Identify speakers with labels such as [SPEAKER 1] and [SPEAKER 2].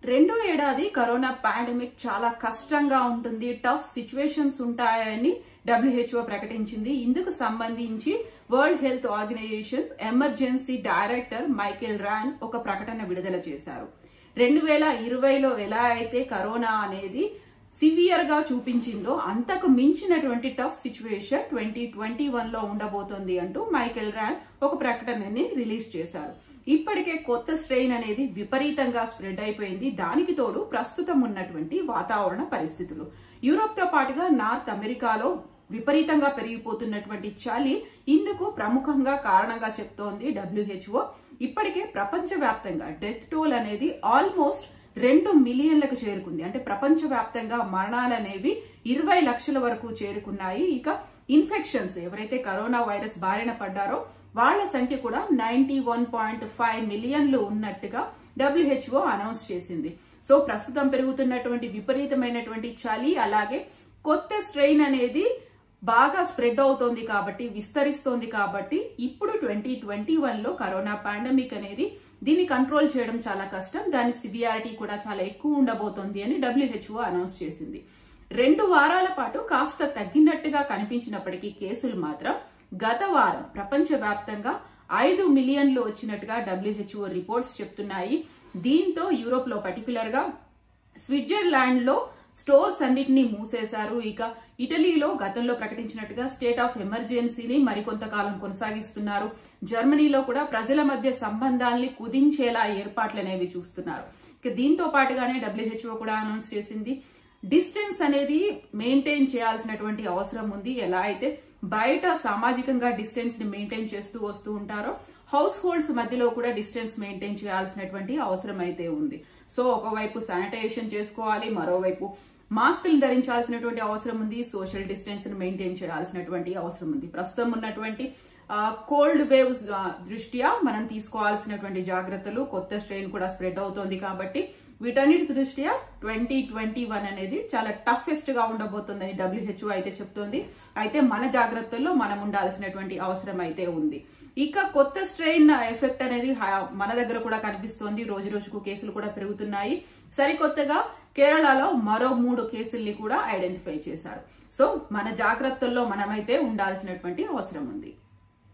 [SPEAKER 1] రెండో ఏడాది corona pandemic చాలా కష్టంగా ఉంటుంది టఫ్ సిచ్యువేషన్స్ ఉంటాయని డబ్ల్యూహెచ్ఓ ప్రకటించింది ఇందుకు సంబంధించి World Health Organization emergency director Michael Ryan ఒక ప్రకటన విడుదల చేశారు రెండు వేల ఇరవైలో ఎలా అయితే కరోనా అనేది సివియర్ గా చూపించిందో అంతకు మించినటువంటి tough situation twenty twenty one లో ఉండబోతోంది అంటూ మైకెల్ ర్యాన్ ఒక ప్రకటనని రిలీజ్ చేశారు ఇప్పటికే కొత్త స్ట్రెయిన్ అనేది విపరీతంగా స్ప్రెడ్ అయిపోయింది దానికి తోడు ప్రస్తుతం ఉన్నటువంటి వాతావరణ పరిస్థితులు యూరోప్ తో పాటుగా నార్త్ అమెరికాలో విపరీతంగా పెరిగిపోతున్నటువంటి చలి ఇందుకు ప్రముఖంగా కారణంగా చెప్తోంది డబ్ల్యూహెచ్ఓ ఇప్పటికే ప్రపంచవ్యాప్తంగా డెత్ టోల్ అనేది ఆల్మోస్ట్ రెండు మిలియన్లకు చేరుకుంది అంటే ప్రపంచవ్యాప్తంగా మరణాలు అనేవి ఇరవై లక్షల వరకు చేరుకున్నాయి ఇక ఇన్ఫెక్షన్స్ ఎవరైతే కరోనా వైరస్ బారిన పడ్డారో వాళ్ల సంఖ్య కూడా నైన్టీ వన్ పాయింట్ ఫైవ్ మిలియన్లు ఉన్నట్టుగా డబ్ల్యూహెచ్ఓ అనౌన్స్ చేసింది సో ప్రస్తుతం పెరుగుతున్నటువంటి విపరీతమైనటువంటి చలి అలాగే కొత్త స్ట్రెయిన్ అనేది బాగా స్ప్రెడ్ అవుతోంది కాబట్టి విస్తరిస్తోంది కాబట్టి ఇప్పుడు ట్వంటీ ట్వంటీ వన్ లో కరోనా పాండమిక్ అనేది దీన్ని కంట్రోల్ చేయడం చాలా కష్టం దాని సివియారిటీ కూడా చాలా ఎక్కువ ఉండబోతోంది అని డబ్ల్యూహెచ్ఓ అనౌన్స్ చేసింది రెండు వారాల పాటు కాస్త తగ్గినట్టుగా కనిపించినప్పటికీ కేసులు మాత్రం గత వారం ప్రపంచ వ్యాప్తంగా ఐదు మిలియన్లు వచ్చినట్టుగా డబ్ల్యూహెచ్ఓ రిపోర్ట్స్ చెప్తున్నాయి దీంతో యూరోప్ లో పర్టికులర్ గా స్విట్జర్లాండ్ లో స్టోర్స్ అన్నిటినీ మూసేశారు ఇక ఇటలీలో గతంలో ప్రకటించినట్టుగా స్టేట్ ఆఫ్ ఎమర్జెన్సీని మరికొంతకాలం కొనసాగిస్తున్నారు జర్మనీలో కూడా ప్రజల మధ్య సంబంధాల్ని కుదించేలా ఏర్పాట్లు అనేవి చూస్తున్నారు ఇక దీంతో పాటుగానే డబ్ల్యూహెచ్ఓ కూడా అనౌన్స్ చేసింది డిస్టెన్స్ అనేది మెయింటైన్ చేయాల్సినటువంటి అవసరం ఉంది ఎలా అయితే బయట సామాజికంగా డిస్టెన్స్ ని మెయింటైన్ చేస్తూ వస్తూ ఉంటారో హౌస్ హోల్డ్స్ మధ్యలో కూడా డిస్టెన్స్ మెయింటైన్ చేయాల్సినటువంటి అవసరం అయితే ఉంది సో ఒకవైపు శానిటైజేషన్ చేసుకోవాలి మరోవైపు మాస్కులు ధరించాల్సినటువంటి అవసరం ఉంది సోషల్ డిస్టెన్స్ ను మెయింటైన్ చేయాల్సినటువంటి అవసరం ఉంది ప్రస్తుతం ఉన్నటువంటి కోల్డ్ వేవ్స్ దృష్ట్యా మనం తీసుకోవాల్సినటువంటి జాగ్రత్తలు కొత్త స్ట్రెయిన్ కూడా స్ప్రెడ్ అవుతోంది కాబట్టి వీటన్నిటి దృష్ట్యా ట్వంటీ ట్వంటీ వన్ అనేది చాలా టఫెస్ట్ గా ఉండబోతుందని డబ్ల్యూహెచ్ఓ అయితే చెప్తోంది అయితే మన జాగ్రత్తల్లో మనం ఉండాల్సినటువంటి అవసరం అయితే ఉంది ఇక కొత్త స్ట్రెయిన్ ఎఫెక్ట్ అనేది మన దగ్గర కూడా కనిపిస్తోంది రోజు రోజుకు కేసులు కూడా పెరుగుతున్నాయి సరికొత్తగా కేరళలో మరో మూడు కేసుల్ని కూడా ఐడెంటిఫై చేశారు సో మన జాగ్రత్తల్లో మనమైతే ఉండాల్సినటువంటి అవసరం ఉంది